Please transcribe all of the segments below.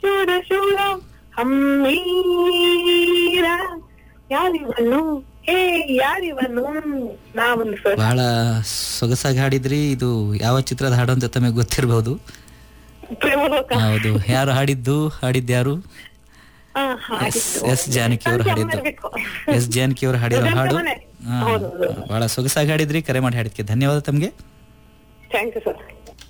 ಶೂರ ಶೂರ ಹಮ್ಮೀರ ಯಾರಿವನು ಹೇ ಯಾರಿವನು ನಾವೊಂದು ಸರ್ ಬಹಳ ಸೊಗಸಾಗಿ ಹಾಡಿದ್ರಿ ಇದು ಯಾವ ಚಿತ್ರದ ಹಾಡು ಅಂತ ತಮಗೆ ಗೊತ್ತಿರಬಹುದು ಪ್ರೇಮಲೋಕ ಹೌದು ಯಾರು ಹಾಡಿದ್ದು ಹಾಡಿದ್ಯಾರು ಹಾ, ಎಸ್ ಹಾಡಿದ್ದು. ಎಸ್ ಜಾನಕಿ ಅವರು ಹಾಡಿದ್ದು ಇರ್ಬೇಕು. ಎಸ್ ಜಾನಕಿ ಅವರು ಹಾಡಿರೋ ದೊಡ್ಡ ಹಾಡು ಮನೆ. ಹಾ, ಹೌದು, ಹೌದು. ಬಹಳ ಸೊಗಸಾಗಿ ಹಾಡಿದ್ರಿ ಕರೆ ಮಾಡಿ ಹಾಡಿದ್ಕೆ ಧನ್ಯವಾದ ತಮಗೆ thank you sir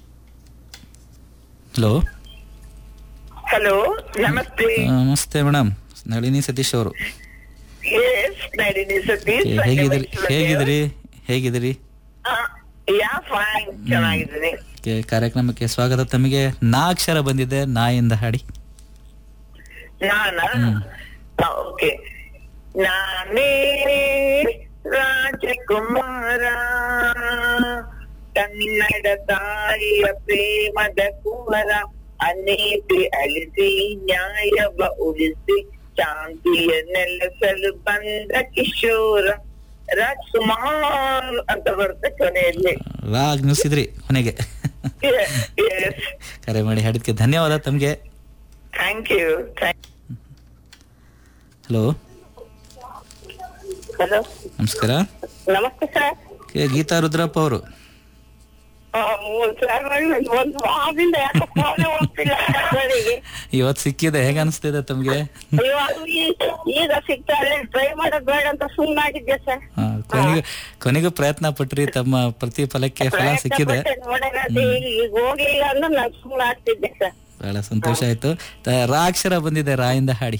hello hello ನಮಸ್ತೆ ನಮಸ್ತೆ ಮೇಡಮ್ ನಳಿನಿ ಸತೀಶ್ ಅವರು ಎಸ್ ನಳಿನಿ ಸತೀಶ್ ಏ, ಹೇಗಿದ್ರಿ ಹೇಗಿದ್ರಿ ಹೇಗಿದ್ರಿ ಯಾ ಫೈನ್ ಚೆನ್ನಾಗಿದ್ದೀನಿ ಕೆ- ಕಾರ್ಯಕ್ರಮಕ್ಕೆ ಸ್ವಾಗತ ತಮಗೆ ನಾ ಅಕ್ಷರ ಬಂದಿದೆ ನಾಯಿಂದ ಹಾಡಿ ನಾನ ಹ್ಮ್. ಓಕೆ ನಾನೇ ರಾಜಕುಮಾರ ಕನ್ನಡ ತಾಯಿಯ ಪ್ರೇಮದ ಕುವರ ಅನೇತಿ ಅಳಿಸಿ ನ್ಯಾಯವ ಉಳಿಸಿ ಶಾಂತಿಯ ನೆಲೆಸಲು ಬಂದ ಕಿಶೋರ ರಾಜ್ಕುಮಾರ್ ಅಂತ ಬರುತ್ತೆ ಕೊನೆಯಲ್ಲಿ ರಾಗ್ ನಿಲ್ಸಿದ್ರಿ ಕೊನೆಗೆ ಎಸ್ ಕರೆ ಮಾಡಿ ಹಾಡಿದ್ಕೆ ಧನ್ಯವಾದ ತಮಗೆ ಥ್ಯಾಂಕ್ ಯು ಹಲೋ ಹಲೋ ನಮಸ್ಕಾರ ನಮಸ್ತೆ ಸರ್ ಕೆ ಗೀತಾ ರುದ್ರಪ್ಪ ಅವರು ಸರ್ ಒಂದು ವಾರದಿಂದ ಯಾಕೆ ಫೋನ್ ಹೋಗ್ತಿಲ್ಲ ಸರ್ಗಳಿಗೆ ಇವತ್ತು ಸಿಕ್ಕಿದೆ ಹೇಗ ಅನಿಸ್ತಿದೆ ತಮಗೆ ಇವಾಗ ಈ- ಈಗ ಸಿಗ್ತಾರೆ ಟ್ರೈ ಮಾಡೋದ್ ಬೇಡ ಅಂತ ಸುಮ್ಮನಾಗಿದ್ದೆ ಸರ್ ಹಾ, ಕೊನೆಗೂ ಕೊನೆಗೂ ಪ್ರಯತ್ನ ಪಟ್ರಿ ತಮ್ಮ ಪ್ರತಿಫಲಕ್ಕೆ ಫಲ ಸಿಕ್ಕಿದೆ ನೋಡೋಣ ಅಂತ ಈಗ ಈಗ ಹೋಗಿಲ್ಲ ಅಂದ್ರೆ ನಾನು ಸುಮ್ಮನೆ ಆಗ್ತಿದ್ದೆ ಸರ್ ಬಹಳ ಸಂತೋಷ ಆಯ್ತು ತ- ರಾ ಅಕ್ಷರ ಬಂದಿದೆ ರಾಯಿಂದ ಹಾಡಿ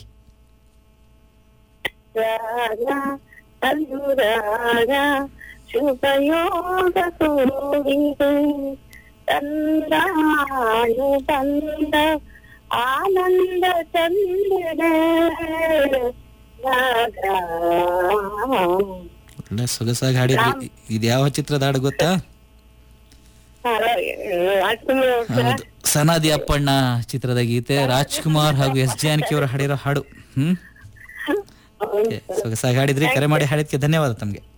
ರಾಗ ಅನುರಾಗ ಶುಭಯೋಗ ಕೂಡಿದೆ ತಂದಾನು ಬಂದ ಆನಂದ ಚಂದಿದೆ ರಾಗ ಒಳ್ಳೆ ಸೊಗಸಾಗಿ ಹಾಡಿದ್ರಿ ಇದು ಯಾವ ಚಿತ್ರದ ಹಾಡು ಗೊತ್ತಾ ರಾಜ್ಕುಮಾರ್ ಸರ್ ಹೌದು ಸನಾದಿ ಅಪ್ಪಣ್ಣ ಚಿತ್ರದ ಗೀತೆ ರಾಜ್ಕುಮಾರ್ ಹಾಗೂ ಎಸ್ ಜಾನಕಿ ಅವರು ಹಾಡಿರೋ ಹಾಡು ಹ್ಮ್ ಓಕೆ, ಸೊಗಸಾಗಿ ಹಾಡಿದ್ರಿ ಕರೆ ಮಾಡಿ ಹಾಡಿದ್ಕೆ ಧನ್ಯವಾದ ತಮಗೆ